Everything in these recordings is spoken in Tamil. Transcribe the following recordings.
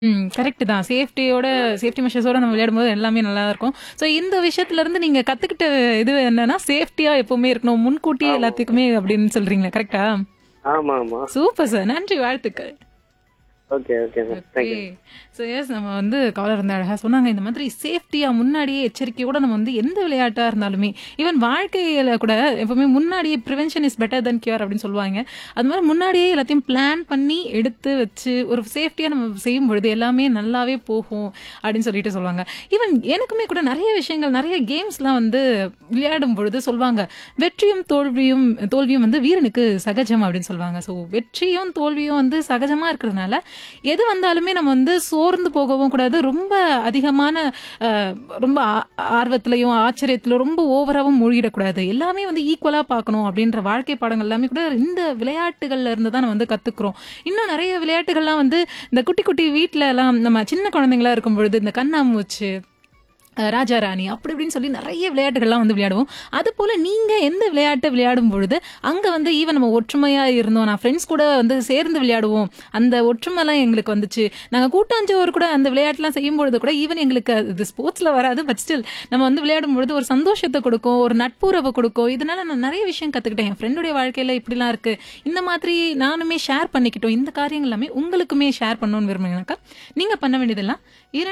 ம். கரெக்ட் தான். சேஃப்டியோட சேஃப்டி மெஷர்ஸோட நம்ம விளையாடும்போது எல்லாமே நல்லா தான் இருக்கும். ஸோ இந்த விஷயத்துல இருந்து நீங்க கத்துக்கிட்ட இது என்னன்னா, சேஃப்டியா எப்பவுமே இருக்கணும். முன்கூட்டியே ஆமா. எல்லாத்துக்குமே அப்படின்னு சொல்றீங்களா? கரெக்ட்டா? ஆமா, ஆமா. Super sir. நன்றி. வாழ்த்துக்கள். Okay, okay sir. Okay. Thank you. So yes நம்ம வந்து காலர் வந்து அழகா சொன்னாங்க. இந்த மாதிரி சேஃப்டியா முன்னாடியே எச்சரிக்கையோட நம்ம வந்து எந்த விளையாட்டா இருந்தாலுமே, ஈவன் வாழ்க்கையில கூட எப்பவுமே முன்னாடியே prevention is better then cure அப்படின்னு சொல்லுவாங்க. அது மாதிரி முன்னாடியே எல்லாத்தையும் பிளான் பண்ணி எடுத்து வச்சு ஒரு சேஃப்டியா நம்ம செய்யும் பொழுது எல்லாமே நல்லாவே போகும் அப்படின்னு சொல்லிட்டு சொல்லுவாங்க. ஈவன் எனக்குமே கூட நிறைய விஷயங்கள் நிறைய கேம்ஸ்லாம் வந்து விளையாடும் பொழுது சொல்லுவாங்க. வெற்றியும் தோல்வியும் தோல்வியும் வந்து வீரனுக்கு சகஜம் அப்படின்னு சொல்லுவாங்க. ஸோ வெற்றியும் தோல்வியும் வந்து சகஜமா இருக்கிறதுனால எது வந்தாலுமே நம்ம வந்து சோர்ந்து போகவும் கூடாது. ரொம்ப அதிகமான அ ரொம்ப ஆ ஆர்வத்திலயும், ஆச்சரியத்திலும் ரொம்ப ஓவராவும் மூழ்கிடக்கூடாது. எல்லாமே வந்து ஈக்குவலா பார்க்கணும் அப்படின்ற வாழ்க்கை பாடங்கள் எல்லாமே கூட இந்த விளையாட்டுகள்ல இருந்து தான் நம்ம வந்து கத்துக்கிறோம். இன்னும் நிறைய விளையாட்டுகள்லாம் வந்து இந்த குட்டி குட்டி வீட்ல எல்லாம் நம்ம சின்ன குழந்தைங்களா இருக்கும் பொழுது இந்த கண்ணாமூச்சு அ ராஜா ராணி அப்படி இப்படின்னு சொல்லி நிறைய விளையாட்டுகள்லாம் வந்து விளையாடுவோம். அதுபோல நீங்க எந்த விளையாட்டு விளையாடும் பொழுது, அங்க வந்து ஈவன் நம்ம ஒற்றுமையா இருந்தோம். நான் ஃப்ரெண்ட்ஸ் கூட வந்து சேர்ந்து விளையாடுவோம். அந்த ஒற்றுமைலாம் எங்களுக்கு வந்துச்சு. நாங்க கூட்டாஞ்சோறு கூட அந்த விளையாட்டுலாம் செய்யும்பொழுது கூட ஈவன் எங்களுக்கு இது ஸ்போர்ட்ஸ்ல வராது. பட் ஸ்டில் நம்ம வந்து விளையாடும் பொழுது ஒரு சந்தோஷத்த கொடுக்கும். ஒரு நட்புறவ கொடுக்கும். இதனால நான் நிறைய விஷயம் கத்துக்கிட்டேன். என் ஃப்ரெண்டுடைய வாழ்க்கையில இப்படிலாம் இருக்கு. இந்த மாதிரி நானுமே ஷேர் பண்ணிக்கிட்டோம். இந்த காரியங்கள் எல்லாமே உங்களுக்குமே ஷேர் பண்ணணும்னு விரும்புனீங்கனாக்கா, நீங்க பண்ண வேண்டியதெல்லாம்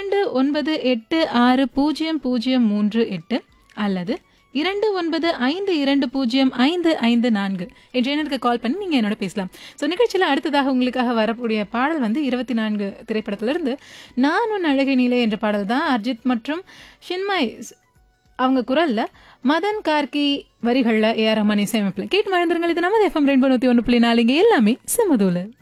29860338 அல்லது 2952205554 என்ற எண்ணிற்கு கால் பண்ணி நீங்க என்னோட பேசலாம். ஸோ நிகழ்ச்சியில அடுத்ததாக உங்களுக்காக வரக்கூடிய பாடல் வந்து 24 திரைப்படத்திலிருந்து நான் உன் அழகை நீலே என்ற பாடல் தான் அர்ஜித் மற்றும் ஷின்மய் அவங்க குரல்ல மதன் கார்கி வரிகள்ல ஏ ஆர் ரஹ்மான் இசையமைப்பில் கேட்டு மழந்துருங்கள் இது நமது எஃப்எம் ரெண்டு நூத்தி ஒன்று புள்ளி நாலு இங்க எல்லாமே செமதூல